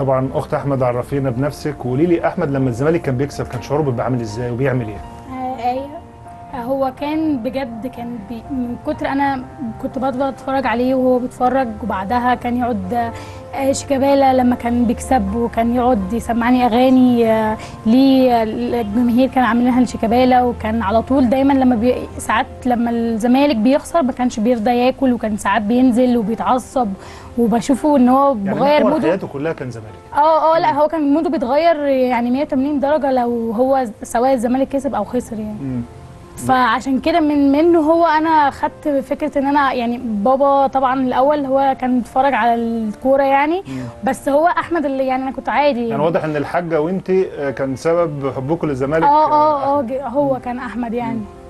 طبعا اخت احمد عرفينا بنفسك وقولي لي احمد لما الزمالك كان بيكسب كان شعوره بيبقى عامل ازاي وبيعمل ايه آه، آية هو كان بجد كان بي من كتر انا كنت بفضل اتفرج عليه وهو بيتفرج وبعدها كان يقعد آه، شيكابالا لما كان بيكسب وكان يقعد يسمعني اغاني آه، ليه الجماهير كان عاملينها لشيكابالا وكان على طول دايما لما بي ساعات لما الزمالك بيخسر ما كانش بيرضى ياكل وكان ساعات بينزل وبيتعصب وبشوفه ان هو يعني بغير محور موده حياته كلها كان زمالك اه اه لا هو كان موده بيتغير يعني 180 درجه لو هو سواء الزمالك كسب او خسر يعني مم. فعشان كده من منه هو انا خدت فكره ان انا يعني بابا طبعا الاول هو كان بيتفرج على الكوره يعني بس هو احمد اللي يعني انا كنت عادي يعني واضح ان الحاجه وانت كان سبب حبكم للزمالك اه آه، اه اه ج- هو كان احمد يعني